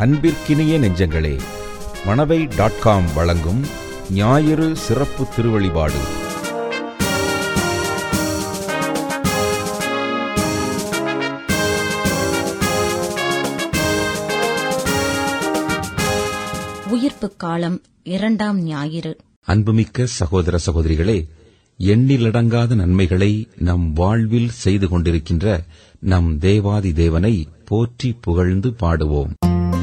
அன்பிற்கினிய நெஞ்சங்களே Manavai dot com வழங்கும் ஞாயிறு சிறப்பு திருவழிபாடு உயிர்ப்புக் காலம் இரண்டாம் ஞாயிறு அன்புமிக்க சகோதர சகோதரிகளே எண்ணிலடங்காத நன்மைகளை நம் வாழ்வில் செய்து கொண்டிருக்கின்ற நம் தேவாதி தேவனை போற்றி புகழ்ந்து பாடுவோம்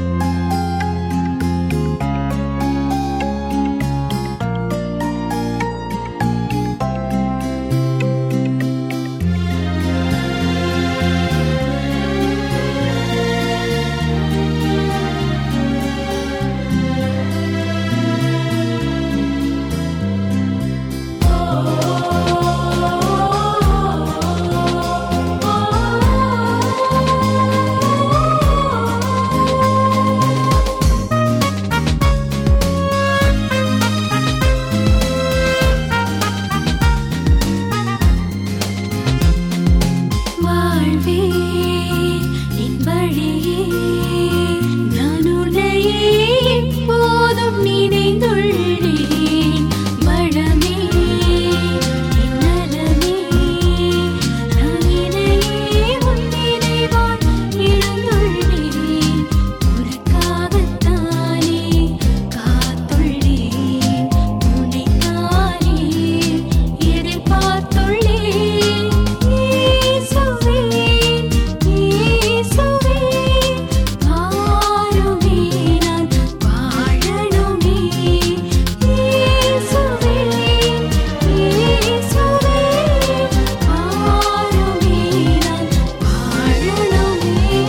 வாழ்வே என் வழியே நான் உன்னையே எப்போதும் நினைந்துள்ளேன் வளமே என் நலமே நான் என்னையே உன் நினைவால் இழந்துள்ளேன் உனக்காகத்தானே காத்துள்ளேன் உன்னைத்தானே எதிர்பார்த்துள்ளேன் இயேசுவே இயேசுவே வாருமே நான் வாழணுமே இயேசுவே இயேசுவே வாருமே நான் வாழணுமே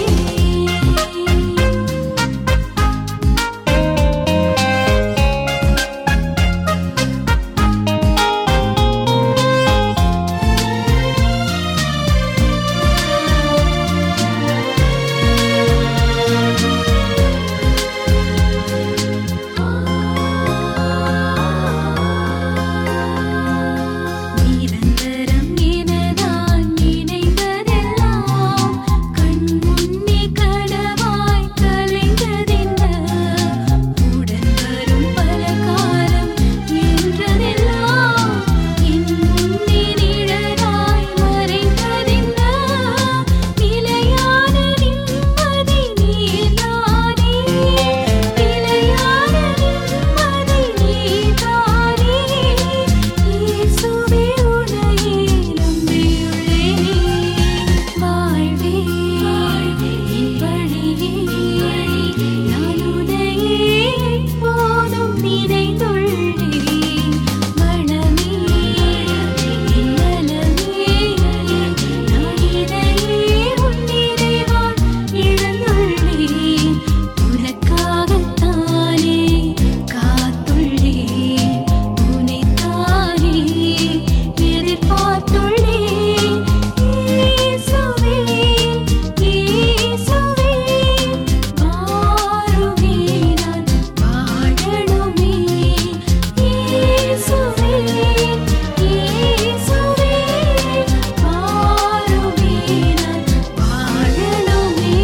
நிரந்தரம் எனதான் நினைந்ததெல்லாம் கண் முன்னே கனவாய் கலைந்ததென்ன உடன் வரும் பல காலம் என்றதெல்லாம் என் முன்னே நிழலாய் மறைந்ததென்ன நிலையான நிம்மதி நீதானே நிலையான நிம்மதி நீதானே இயேசுவே உன்னையே நம்பியுள்ளேனே வாழ்வே என் வழியே நான் உன்னையே எப்போதும் நினைந்துள்ளேன் வளமே என் நலமே நான் இதையே உன் நினைவால் இழந்துள்ளேன் உனக்காகத்தானே காத்துள்ளேன் உனைத்தானே எதிர்பார்த்துள்ளேன் இயேசுவே இயேசுவே வாருமே நான் வாழணுமே இயேசுவே இயேசுவே வாருமே நான் வாழணுமே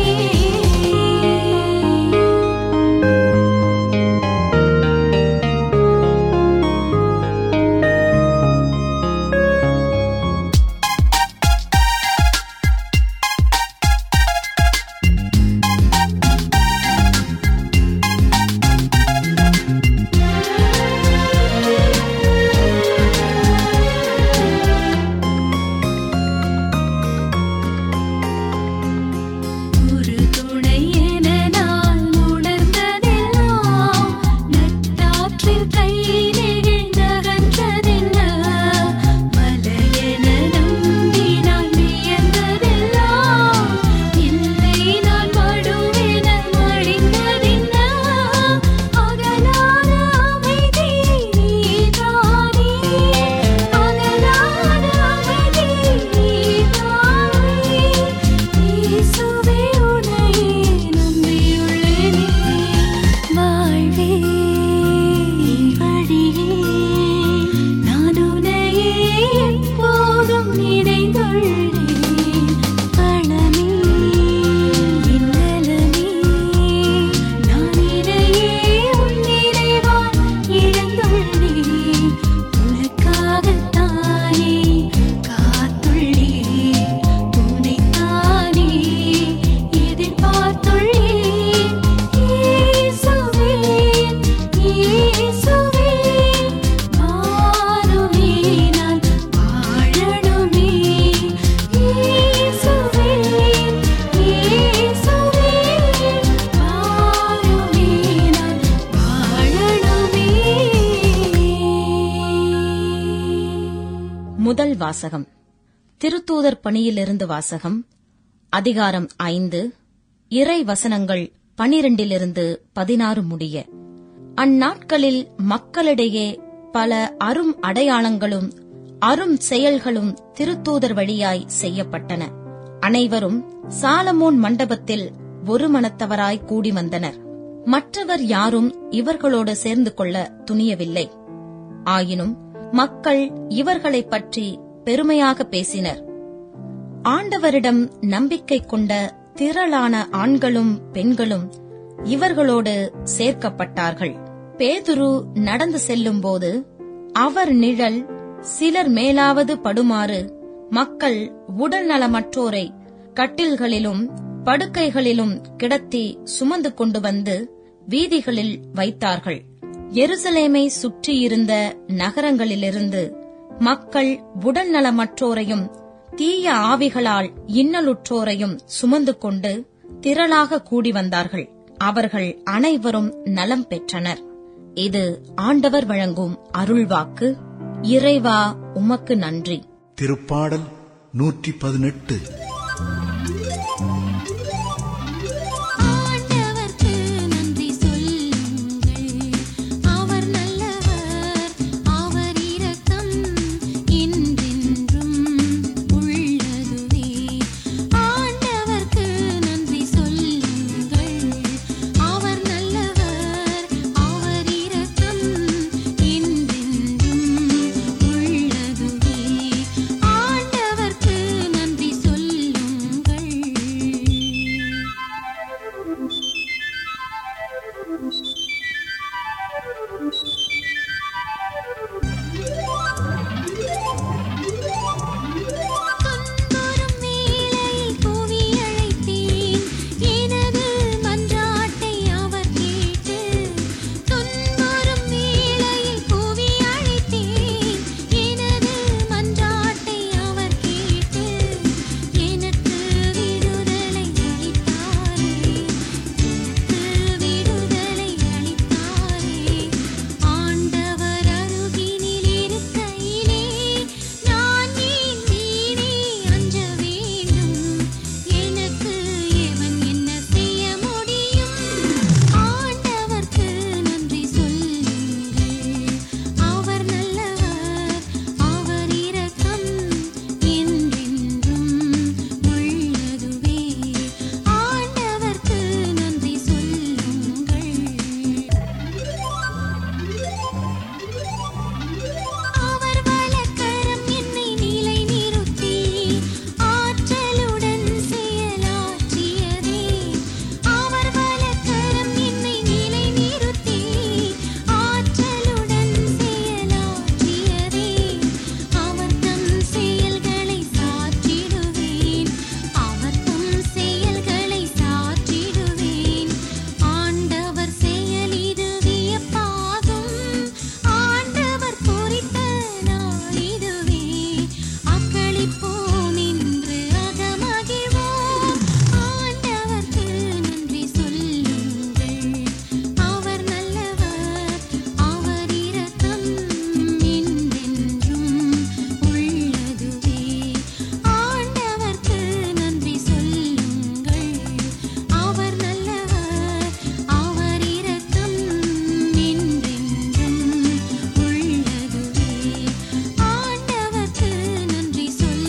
ஒரு துணை என நான் உணர்ந்ததெல்லாம் நட்டாற்றில் கை நெகிழ்ந்தகன்றதென்ன மலையென நம்பி நான் வியந்ததெல்லாம் இல்லை நான் மடுவென மடிந்ததென்ன அகலான அமைதி நீதானே அகலான அமைதி நீதானே இயேசுவே உன்னையே நம்பியுள்ளேனே வாழ்வே என் வழியே முதல் வாசகம் திருத்தூதர் பணியிலிருந்து வாசகம் அதிகாரம் ஐந்து இறை வசனங்கள் பனிரெண்டிலிருந்து பதினாறு முடிய அந்நாட்களில் மக்களிடையே பல அரும் அடையாளங்களும் அரும் செயல்களும் திருத்தூதர் வழியாய் செய்யப்பட்டன அனைவரும் சாலமோன் மண்டபத்தில் ஒரு மனத்தவராய் கூடி வந்தனர் மற்றவர் யாரும் இவர்களோடு சேர்ந்து கொள்ள துணியவில்லை ஆயினும் மக்கள் இவர்களைப் பற்றி பெருமையாக பேசினர் ஆண்டவரிடம் நம்பிக்கை கொண்ட திரளான ஆண்களும் பெண்களும் இவர்களோடு சேர்க்கப்பட்டார்கள் பேதுரு நடந்து செல்லும்போது அவர் நிழல் சிலர் மேலாவது படுமாறு மக்கள் உடல் நலமற்றோரை கட்டில்களிலும் படுக்கைகளிலும் கிடத்தி சுமந்து கொண்டு வந்து வீதிகளில் வைத்தார்கள் எருசலேமை சுற்றியிருந்த நகரங்களிலிருந்து மக்கள் உடல் நலமற்றோரையும் தீய ஆவிகளால் இன்னலுற்றோரையும் சுமந்து கொண்டு திரளாக கூடி வந்தார்கள் அவர்கள் அனைவரும் நலம் பெற்றனர் இது ஆண்டவர் வழங்கும் அருள்வாக்கு இறைவா உமக்கு நன்றி திருப்பாடல் நூற்றி பதினெட்டு ஆண்டவர்க்கு நன்றி சொல்லுங்கள் அவர் நல்லவர் அவர் இரக்கம் என்றென்றும் உள்ளதுவே ஆண்டவர்க்கு நன்றி சொல்லுங்கள் அவர் நல்லவர் அவர் இரக்கம் என்றென்றும் உள்ளதுவே ஆண்டவர்க்கு நன்றி சொல்லுங்கள் துன்புறும் வேளையில் கூவி அழைத்தேன் எனது மன்றாட்டை அவர் கேட்டு துன்புறும் வேளையில் கூவி அழைத்தேன் எனது மன்றாட்டை அவர் கேட்டு எனக்கு விடுதலை அளித்தாரே எனக்கு விடுதலை அளித்தாரே ஆண்டவர் அருகினில் இருக்கையிலே நான் ஏன் வீணே அஞ்ச வேண்டும் எனக்கு எவன் என்ன செய்ய முடியும் ஆண்டவர்க்கு நன்றி சொல்லுங்கள் அவர் நல்லவர் அவர் இரக்கம் என்றென்றும் உள்ளதுவே ஆண்டவர்க்கு நன்றி சொல்லுங்கள் அவர் வலக்கரம் என்னை நிலை நிறுத்தி ஆற்றலுடன் செயலாற்றியதே அவர் வலக்கரம் என்னை நிலை நிறுத்தி ஆற்றலுடன் செயலாற்றியதே அவர் தம் செயல்களை சாற்றிடுவேன் அவர் தம் செயல்களை சாற்றிடுவேன் ஆண்டவர் செயல் இது வியப்பாகும் ஆண்டவர் பொறித்த நாள் இதுவே அக்களிப்போம் என்று அகமகிழ்வோம் ஆண்டவர்க்கு நன்றி சொல்லுங்கள் அவர் நல்லவர் அவர் இரக்கம் என்றென்றும் உள்ளதுவே ஆண்டவர்க்கு நன்றி சொல்லுங்கள் அவர் நல்லவர் அவர் இரக்கம் என்றென்றும் உள்ளதுவே ஆண்டவர்க்கு நன்றி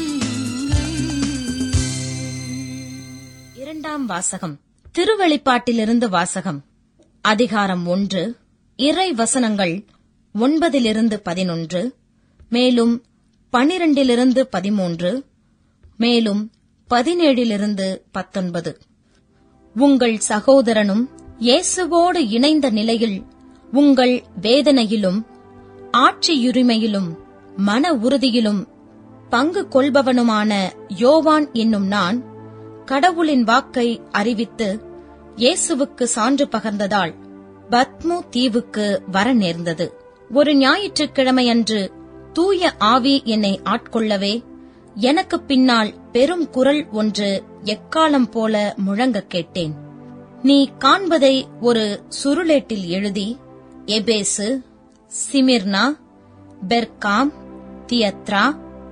சொல்லுங்கள் இரண்டாம் வாசகம் திருவெளிப்பாட்டிலிருந்து வாசகம் அதிகாரம் ஒன்று இறை வசனங்கள் ஒன்பதிலிருந்து பதினொன்று மேலும் பனிரெண்டிலிருந்து பதிமூன்று மேலும் பதினேழிலிருந்து பத்தொன்பது உங்கள் சகோதரனும் இயேசுவோடு இணைந்த நிலையில் உங்கள் வேதனையிலும் ஆட்சியுரிமையிலும் மன உறுதியிலும் பங்கு கொள்பவனுமான யோவான் என்னும் நான் கடவுளின் வாக்கை அறிவித்து இயேசுவுக்கு சான்று பகர்ந்ததால் பத்மு தீவுக்கு வர நேர்ந்தது ஒரு ஞாயிற்றுக்கிழமையன்று தூய ஆவி என்னை ஆட்கொள்ளவே எனக்கு பின்னால் பெரும் குரல் ஒன்று எக்காலம் போல முழங்கக் கேட்டேன் நீ காண்பதை ஒரு சுருளேட்டில் எழுதி Ephesus Smyrna Pergamum Thyatira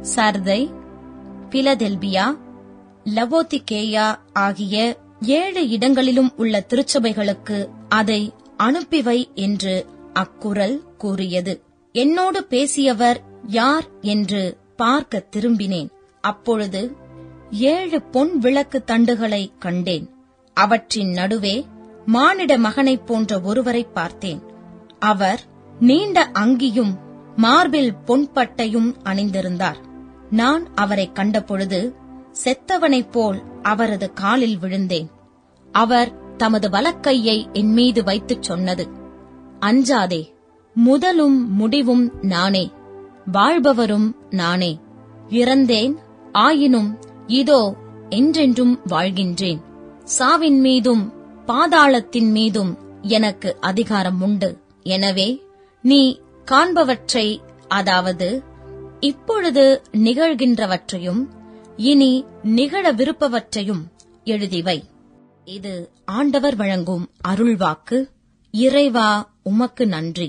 Sardis Philadelphia Laodicea ஆகிய ஏழு இடங்களிலும் உள்ள திருச்சபைகளுக்கு அதை அனுப்பிவை என்று அக்குரல் கூறியது என்னோடு பேசியவர் யார் என்று பார்க்க திரும்பினேன் அப்பொழுது ஏழு பொன் விளக்கு தண்டுகளை கண்டேன் அவற்றின் நடுவே மானிட மகனைப் போன்ற ஒருவரை பார்த்தேன் அவர் நீண்ட அங்கியும் மார்பில் பொன்பட்டையும் அணிந்திருந்தார் நான் அவரை கண்டபொழுது செத்தவனைப் போல் அவரது காலில் விழுந்தேன் அவர் தமது வலக்கையை என் மீது வைத்துச் சொன்னது அஞ்சாதே முதலும் முடிவும் நானே வாழ்பவரும் நானே இறந்தேன் ஆயினும் இதோ என்றென்றும் வாழ்கின்றேன் சாவின் மீதும் பாதாளத்தின் மீதும் எனக்கு அதிகாரம் உண்டு எனவே நீ காண்பவற்றை அதாவது இப்பொழுது நிகழ்கின்றவற்றையும் இனி நிகழவிருப்பவற்றையும் எழுதிவை இது ஆண்டவர் வழங்கும் அருள்வாக்கு இறைவா உமக்கு நன்றி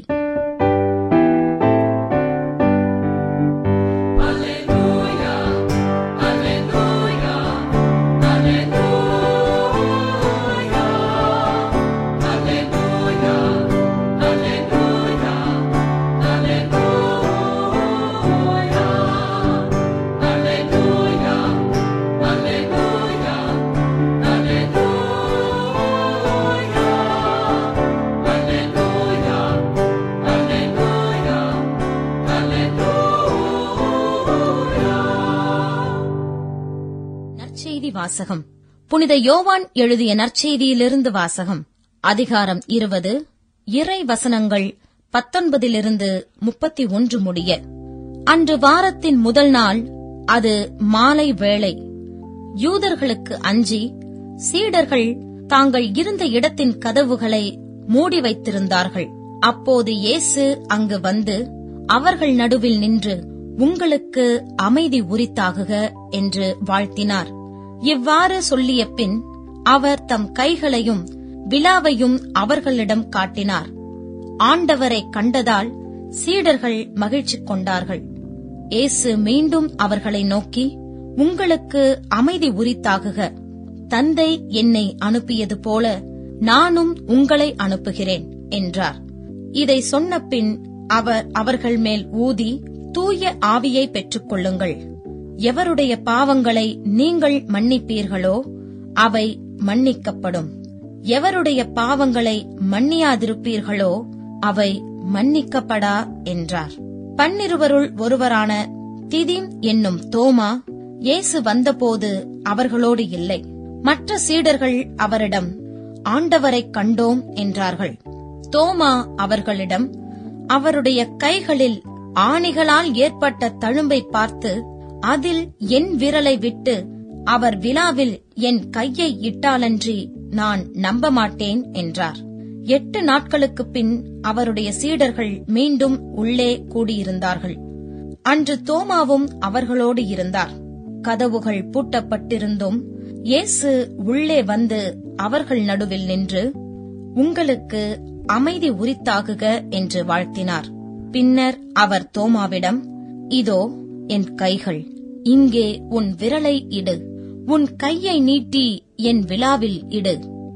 நற்செய்தி வாசகம் புனித யோவான் எழுதிய நற்செய்தியிலிருந்து வாசகம் அதிகாரம் இருபது இறை வசனங்கள் பத்தொன்பதிலிருந்து முப்பத்தி ஒன்று முடிய அன்று வாரத்தின் முதல் நாள் அது மாலை வேளை யூதர்களுக்கு அஞ்சி சீடர்கள் தாங்கள் இருந்த இடத்தின் கதவுகளை மூடி வைத்திருந்தார்கள் அப்போது இயேசு அங்கு வந்து அவர்கள் நடுவில் நின்று உங்களுக்கு அமைதி உரித்தாகுக என்று வாழ்த்தினார் இவ்வாறு சொல்லிய பின் அவர் தம் கைகளையும் விலாவையும் அவர்களிடம் காட்டினார் ஆண்டவரை கண்டதால் சீடர்கள் மகிழ்ச்சி கொண்டார்கள் இயேசு மீண்டும் அவர்களை நோக்கி உங்களுக்கு அமைதி உரித்தாகுக தந்தை என்னை அனுப்பியது போல நானும் உங்களை அனுப்புகிறேன் என்றார் இதை சொன்ன பின் அவர் அவர்கள் மேல் ஊதி தூய ஆவியை பெற்றுக் கொள்ளுங்கள் எவருடைய பாவங்களை நீங்கள் மன்னிப்பீர்களோ அவை மன்னிக்கப்படும் எவருடைய பாவங்களை மன்னியாதிருப்பீர்களோ அவை மன்னிக்கப்படா என்றார் பன்னிருவருள் ஒருவரான திதிம் என்னும் தோமா இயேசு வந்தபோது அவர்களோடு இல்லை மற்ற சீடர்கள் அவரிடம் ஆண்டவரைக் கண்டோம் என்றார்கள் தோமா அவர்களிடம் அவருடைய கைகளில் ஆணிகளால் ஏற்பட்ட தழும்பை பார்த்து அதில் என் விரலை விட்டு அவர் விழாவில் என் கையை இட்டாலன்றி நான் நம்ப மாட்டேன் என்றார் எட்டு நாட்களுக்குப் பின் அவருடைய சீடர்கள் மீண்டும் உள்ளே கூடியிருந்தார்கள் அன்று தோமாவும் அவர்களோடு இருந்தார் கதவுகள் பூட்டப்பட்டிருந்தும் இயேசு உள்ளே வந்து அவர்கள் நடுவில் நின்று உங்களுக்கு அமைதி உரித்தாகுக என்று வாழ்த்தினார் பின்னர் அவர் தோமாவிடம் இதோ என் கைகள் இங்கே உன் விரலை இடு உன் கையை நீட்டி என் விழாவில் இடு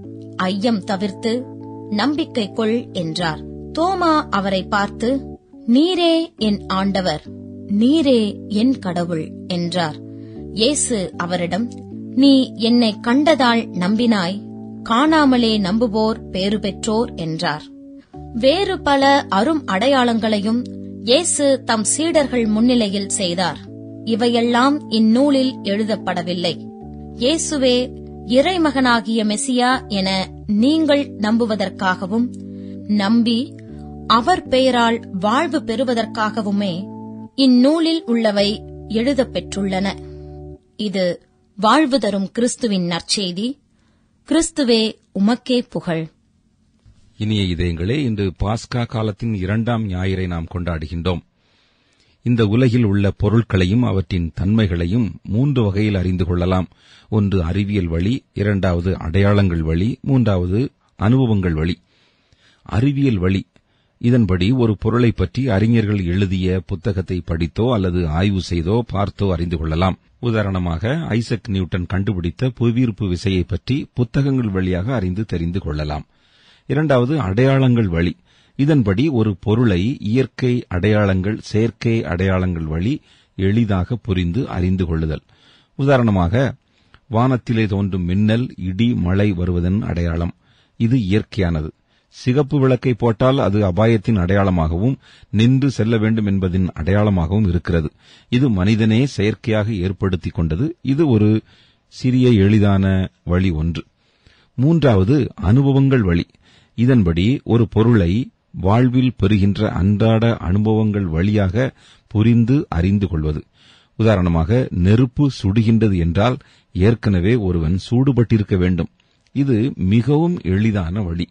ஐயம் தவிர்த்து நம்பிக்கை கொள் என்றார் தோமா அவரை பார்த்து நீரே என் ஆண்டவர் நீரே என் கடவுள் என்றார் இயேசு அவரிடம் நீ என்னை கண்டதால் நம்பினாய் காணாமலே நம்புவோர் பேறு பெற்றோர் என்றார் வேறு பல அரும் அடையாளங்களையும் இயேசு தம் சீடர்கள் முன்னிலையில் செய்தார் இவையெல்லாம் இந்நூலில் எழுதப்படவில்லை இயேசுவே இறைமகனாகிய மெசியா என நீங்கள் நம்புவதற்காகவும் நம்பி அவர் பெயரால் வாழ்வு பெறுவதற்காகவுமே இந்நூலில் உள்ளவை எழுதப் பெற்றுள்ளன இது வாழ்வு தரும் கிறிஸ்துவின் நற்செய்தி கிறிஸ்துவே உமக்கே புகழ் இனிய இதயங்களே இன்று பாஸ்கா காலத்தின் இரண்டாம் ஞாயிறை நாம் கொண்டாடுகின்றோம் இந்த உலகில் உள்ள பொருட்களையும் அவற்றின் தன்மைகளையும் மூன்று வகையில் அறிந்து கொள்ளலாம் ஒன்று அறிவியல் வழி இரண்டாவது அடையாளங்கள் வழி மூன்றாவது அனுபவங்கள் வழி அறிவியல் வழி இதன்படி ஒரு பொருளை பற்றி அறிஞர்கள் எழுதிய புத்தகத்தை படித்தோ அல்லது ஆய்வு செய்தோ பார்த்தோ அறிந்து கொள்ளலாம் உதாரணமாக ஐசக் நியூட்டன் கண்டுபிடித்த புவியீர்ப்பு விசையை பற்றி புத்தகங்கள் வழியாக அறிந்து தெரிந்து கொள்ளலாம் இரண்டாவது அடையாளங்கள் வழி இதன்படி ஒரு பொருளை இயற்கை அடையாளங்கள் செயற்கை அடையாளங்கள் வழி எளிதாக புரிந்து அறிந்து கொள்ளுதல் உதாரணமாக வானத்திலே தோன்றும் மின்னல் இடி மழை வருவதன் அடையாளம் இது இயற்கையானது சிகப்பு விளக்கை போட்டால் அது அபாயத்தின் அடையாளமாகவும் நின்று செல்ல வேண்டும் என்பதின் அடையாளமாகவும் இருக்கிறது இது மனிதனே செயற்கையாக ஏற்படுத்திக் கொண்டது இது ஒரு சிறிய எளிதான வழி ஒன்று மூன்றாவது அனுபவங்கள் வழி இதன்படி ஒரு பொருளை வாழ்வில் பெறுகின்ற அன்றாட அனுபவங்கள் வழியாக புரிந்து அறிந்து கொள்வது உதாரணமாக நெருப்பு சுடுகின்றது என்றால் ஏற்கனவே ஒருவன் சூடுபட்டிருக்க வேண்டும் இது மிகவும் எளிதான வழி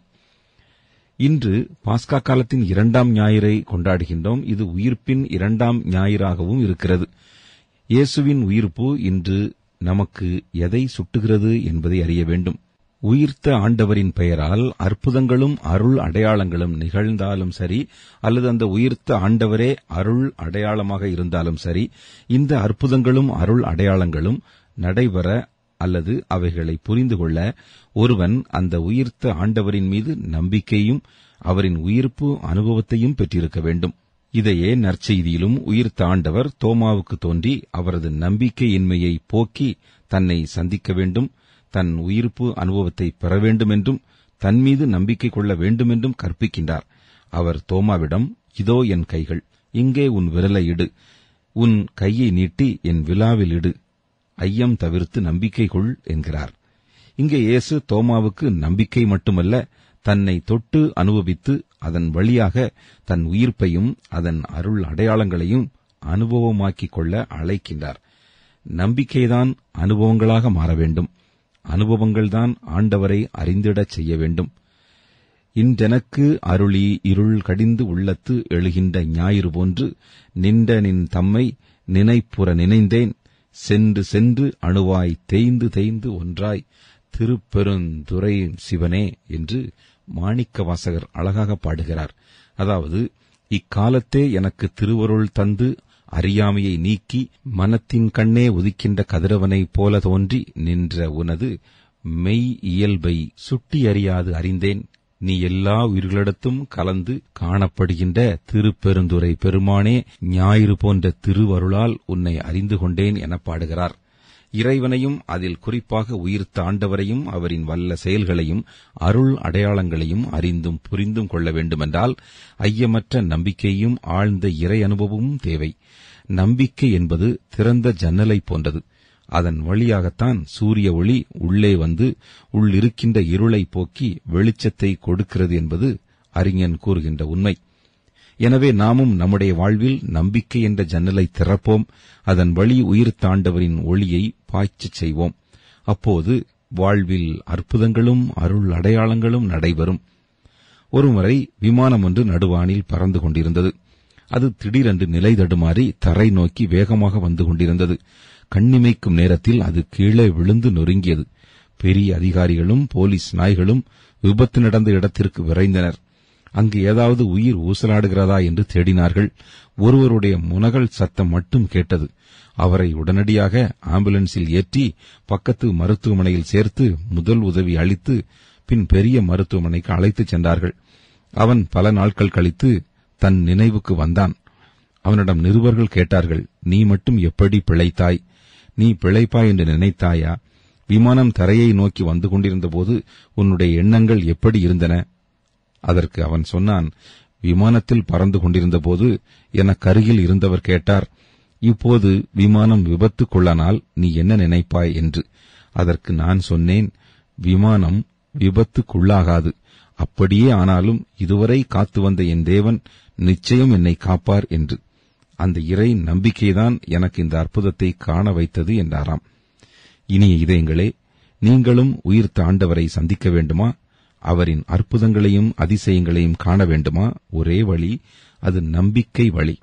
இன்று பாஸ்கா காலத்தின் இரண்டாம் ஞாயிறை கொண்டாடுகின்றோம் இது உயிர்ப்பின் இரண்டாம் ஞாயிறாகவும் இருக்கிறது இயேசுவின் உயிர்ப்பு இன்று நமக்கு எதை சுட்டுகிறது என்பதை அறிய வேண்டும் உயிர்த்த ஆண்டவரின் பெயரால் அற்புதங்களும் அருள் அடையாளங்களும் நிகழ்ந்தாலும் சரி அல்லது அந்த உயிர்த்த ஆண்டவரே அருள் அடையாளமாக இருந்தாலும் சரி இந்த அற்புதங்களும் அருள் அடையாளங்களும் நடைபெற அல்லது அவைகளை புரிந்து கொள்ள ஒருவன் அந்த உயிர்த்த ஆண்டவரின் மீது நம்பிக்கையும் அவரின் உயிர்ப்பு அனுபவத்தையும் பெற்றிருக்க வேண்டும் இதையே நற்செய்தியிலும் உயிர்த்த ஆண்டவர் தோமாவுக்கு தோன்றி அவரது நம்பிக்கையின்மையை போக்கி தன்னை சந்திக்க வேண்டும் தன் உயிர்ப்பு அனுபவத்தை பெற வேண்டும் என்றும் தன் மீது நம்பிக்கை கொள்ள வேண்டும் என்றும் கற்பிக்கின்றார் அவர் தோமாவிடம் இதோ என் கைகள் இங்கே உன் விரலை இடு உன் கையை நீட்டி என் விழாவில் இடு ஐயம் தவிர்த்து நம்பிக்கை கொள் என்கிறார் இங்கே இயேசு தோமாவுக்கு நம்பிக்கை மட்டுமல்ல தன்னை தொட்டு அனுபவித்து அதன் வழியாக தன் உயிர்ப்பையும் அதன் அருள் அடையாளங்களையும் அனுபவமாக்கிக் கொள்ள அழைக்கின்றார் நம்பிக்கைதான் அனுபவங்களாக மாற வேண்டும் அனுபவங்கள்தான் ஆண்டவரை அறிந்திடச் செய்ய வேண்டும் இன்றெனக்கு அருளி இருள் கடிந்து உள்ளத்து எழுகின்ற ஞாயிறு போன்று நின்ற நின் தம்மை நினைப்புற நினைந்தேன் சென்று சென்று அணுவாய் தேய்ந்து தேய்ந்து ஒன்றாய் திருப்பெருந்துறை சிவனே என்று மாணிக்க வாசகர் அழகாக பாடுகிறார் அதாவது இக்காலத்தே எனக்கு திருவருள் தந்து அறியாமையை நீக்கி மனத்தின் கண்ணே உதிக்கின்ற கதிரவனைப் போல தோன்றி நின்ற உனது மெய் இயல்பை சுட்டி அறியாது அறிந்தேன் நீ எல்லா உயிர்களிடத்தும் கலந்து காணப்படுகின்ற திருப்பெருந்துரை பெருமானே ஞாயிறு போன்ற திருவருளால் உன்னை அறிந்து கொண்டேன் என பாடுகிறார் இறைவனையும் அதில் குறிப்பாக உயிர்த்த ஆண்டவரையும் அவரின் வல்ல செயல்களையும் அருள் அடையாளங்களையும் அறிந்தும் புரிந்தும் கொள்ள வேண்டுமென்றால் ஐயமற்ற நம்பிக்கையும் ஆழ்ந்த இறை அனுபவமும் தேவை நம்பிக்கை என்பது திறந்த ஜன்னலை போன்றது அதன் வழியாகத்தான் சூரிய ஒளி உள்ளே வந்து உள்ளிருக்கின்ற இருளை போக்கி வெளிச்சத்தை கொடுக்கிறது என்பது அறிஞன் கூறுகின்ற உண்மை எனவே நாமும் நம்முடைய வாழ்வில் நம்பிக்கை என்ற ஜன்னலை திறப்போம் அதன் வழி உயிர் தாண்டவரின் ஒளியை பாய்ச்சச் செய்வோம் அப்போது வாழ்வில் அற்புதங்களும் அருள் அடையாளங்களும் நடைபெறும் ஒருமுறை விமானம் ஒன்று நடுவானில் பறந்து கொண்டிருந்தது அது திடீரென்று நிலை தடுமாறி தரை நோக்கி வேகமாக வந்து கொண்டிருந்தது கண்ணிமைக்கும் நேரத்தில் அது கீழே விழுந்து நொறுங்கியது பெரிய அதிகாரிகளும் போலீஸ் நாய்களும் விபத்து நடந்த இடத்திற்கு விரைந்தனர் அங்கு ஏதாவது உயிர் ஊசலாடுகிறதா என்று தேடினார்கள் ஒருவருடைய முனகல் சத்தம் மட்டும் கேட்டது அவரை உடனடியாக ஆம்புலன்ஸில் ஏற்றி பக்கத்து மருத்துவமனையில் சேர்த்து முதல் உதவி அளித்து பின் பெரிய மருத்துவமனைக்கு அழைத்துச் சென்றார்கள் அவன் பல நாட்கள் கழித்து தன் நினைவுக்கு வந்தான் அவனிடம் நிருபர்கள் கேட்டார்கள் நீ மட்டும் எப்படி பிழைத்தாய் நீ பிழைப்பாய் என்று நினைத்தாயா விமானம் தரையை நோக்கி வந்து கொண்டிருந்தபோது உன்னுடைய எண்ணங்கள் எப்படி இருந்தன அதற்கு அவன் சொன்னான் விமானத்தில் பறந்து கொண்டிருந்தபோது எனக்கருகில் இருந்தவர் கேட்டார் இப்போது விமானம் விபத்துக்குள்ளானால் நீ என்ன நினைப்பாய் என்று அதற்கு நான் சொன்னேன் விமானம் விபத்துக்குள்ளாகாது அப்படியே ஆனாலும் இதுவரை காத்து வந்த என் தேவன் நிச்சயம் என்னை காப்பார் என்று அந்த இறை நம்பிக்கைதான் எனக்கு இந்த அற்புதத்தை காண வைத்தது என்றாராம் இனிய இதயங்களே நீங்களும் உயிர்த்த ஆண்டவரை சந்திக்க வேண்டுமா அவரின் அற்புதங்களையும் அதிசயங்களையும் காண வேண்டுமா ஒரே வழி அது நம்பிக்கை வழி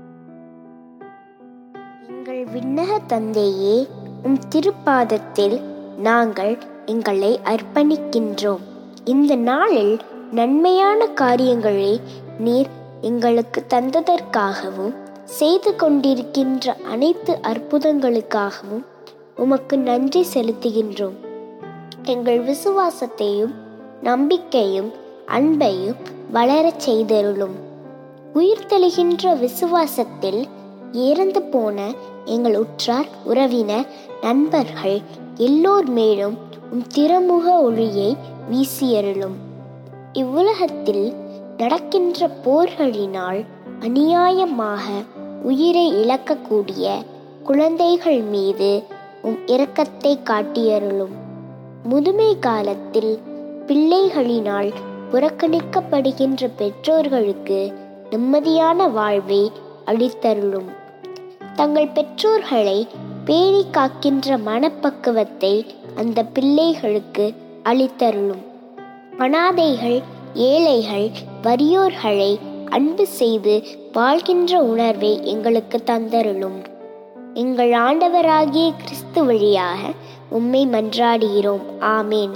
எங்கள் விண்ணக தந்தையே உம் திருப்பாதத்தில் நாங்கள் எங்களை அர்ப்பணிக்கின்றோம் இந்த நாளில் நன்மையான காரியங்களை நீர் எங்களுக்கு தந்ததற்காகவும் செய்து கொண்டிருக்கின்ற அனைத்து அற்புதங்களுக்காகவும் உமக்கு நன்றி செலுத்துகின்றோம் எங்கள் விசுவாசத்தையும் நம்பிக்கையும் அன்பையும் வளரச் செய்தருளும் உயிர்த்தெழுகின்ற விசுவாசத்தில் இறந்து போன எங்கள் உற்றார் உறவினர் நண்பர்கள் எல்லோர் மேலும் உம் திருமுக ஒளியை வீசியருளும் இவ்வுலகத்தில் நடக்கின்ற போர்களினால் அநியாயமாக உயிரை இழக்கக்கூடிய குழந்தைகள் மீது உம் இரக்கத்தை காட்டியருளும் முதுமை காலத்தில் பிள்ளைகளினால் புறக்கணிக்கப்படுகின்ற பெற்றோர்களுக்கு நிம்மதியான வாழ்வை அளித்தருளும் தங்கள் பெற்றோர்களை பேணி காக்கின்ற மனப்பக்குவத்தை அந்த பிள்ளைகளுக்கு அளித்தருளும் அனாதைகள் ஏழைகள் வறியோர்களை அன்பு செய்து வாழ்கின்ற உணர்வை எங்களுக்கு தந்தருளும் எங்கள் ஆண்டவராகிய கிறிஸ்து வழியாக உம்மை மன்றாடுகிறோம் ஆமேன்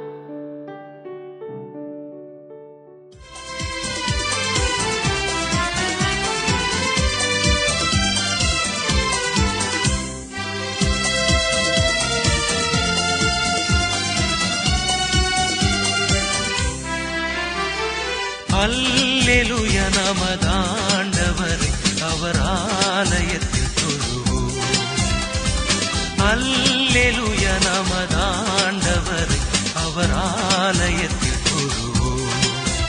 அல்லேலுய நமதாண்டவர் அவர் ஆலயத்தில் தொழுவோம் அல்லேலுய நமதாண்டவர் அவர் ஆலயத்தில் தொழுவோம்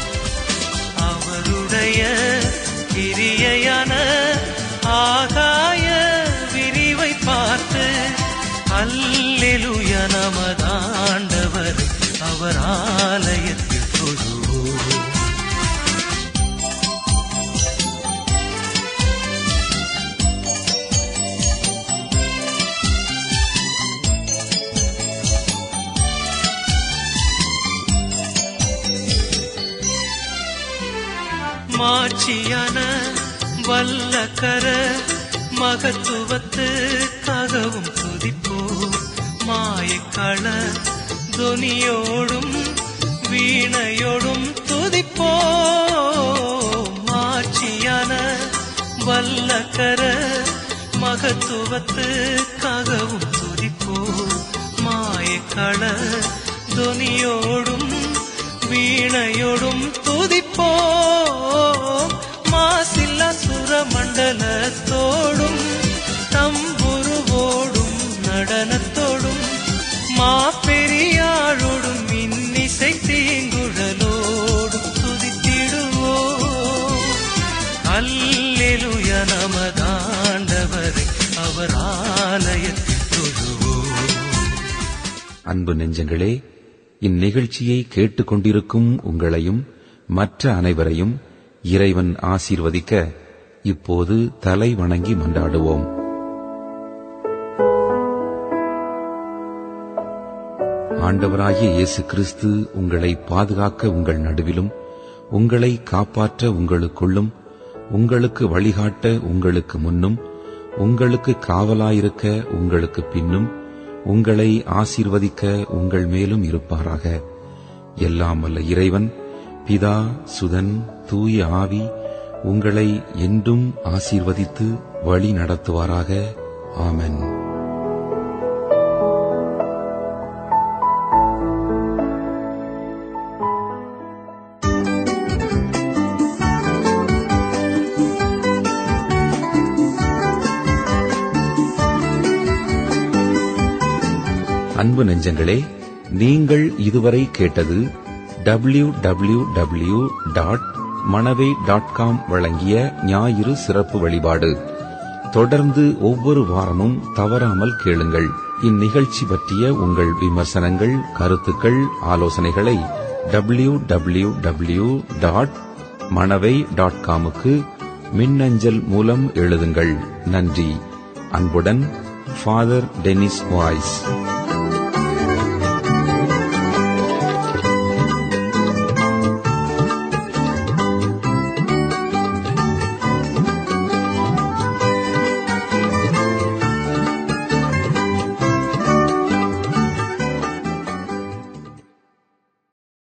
அவருடைய கிரியையான ஆகாய விரிவை பார்த்து அல்லேலுய நமதாண்டவர் அவர் ஆலயத்தில் தொழுவோம் மாட்சியான வல்லக்கர மகத்துவத்துக்காகவும் துதிப்போ மாயக்கள துனியோடும் வீணையோடும் துதிப்போ மாட்சியான வல்லக்கர மகத்துவத்துக்காகவும் துதிப்போ மாயக்கள துனியோடும் வீணையோடும் துதிப்போ மாசில்ல சுரமண்டலத்தோடும் தம்புருவோடும் நடனத்தோடும் மாப்பெரியாழோடும் இன்னிசை தீங்குழலோடும் துதித்திடுவோ அல்லேலுய நமதாண்டவர் அவர் ஆலயத்தில் தொழுவோம் அன்பு நெஞ்சங்களே இந்நிகழ்ச்சியை கேட்டுக்கொண்டிருக்கும் உங்களையும் மற்ற அனைவரையும் இறைவன் ஆசீர்வதிக்க இப்போது தலை வணங்கி மன்றாடுவோம் ஆண்டவராகிய இயேசு கிறிஸ்து உங்களை பாதுகாக்க உங்கள் நடுவிலும் உங்களை காப்பாற்ற உங்களுக்குள்ளும் உங்களுக்கு வழிகாட்ட உங்களுக்கு முன்னும் உங்களுக்கு காவலாயிருக்க உங்களுக்கு பின்னும் உங்களை ஆசீர்வதிக்க உங்கள் மேலும் இருப்பாராக எல்லாம் வல்ல இறைவன் பிதா சுதன் தூய ஆவி உங்களை என்றும் ஆசீர்வதித்து வழி நடத்துவாராக ஆமென் அன்பு நெஞ்சங்களே நீங்கள் இதுவரை கேட்டது W W W dot Manavai dot com வழங்கிய ஞாயிறு சிறப்பு வழிபாடு தொடர்ந்து ஒவ்வொரு வாரமும் தவறாமல் கேளுங்கள் இந்நிகழ்ச்சி பற்றிய உங்கள் விமர்சனங்கள் கருத்துக்கள் ஆலோசனைகளை W W W dot Manavai dot காமுக்கு மின்னஞ்சல் மூலம் எழுதுங்கள் நன்றி அன்புடன் ஃபாதர் டெனிஸ் வாய்ஸ்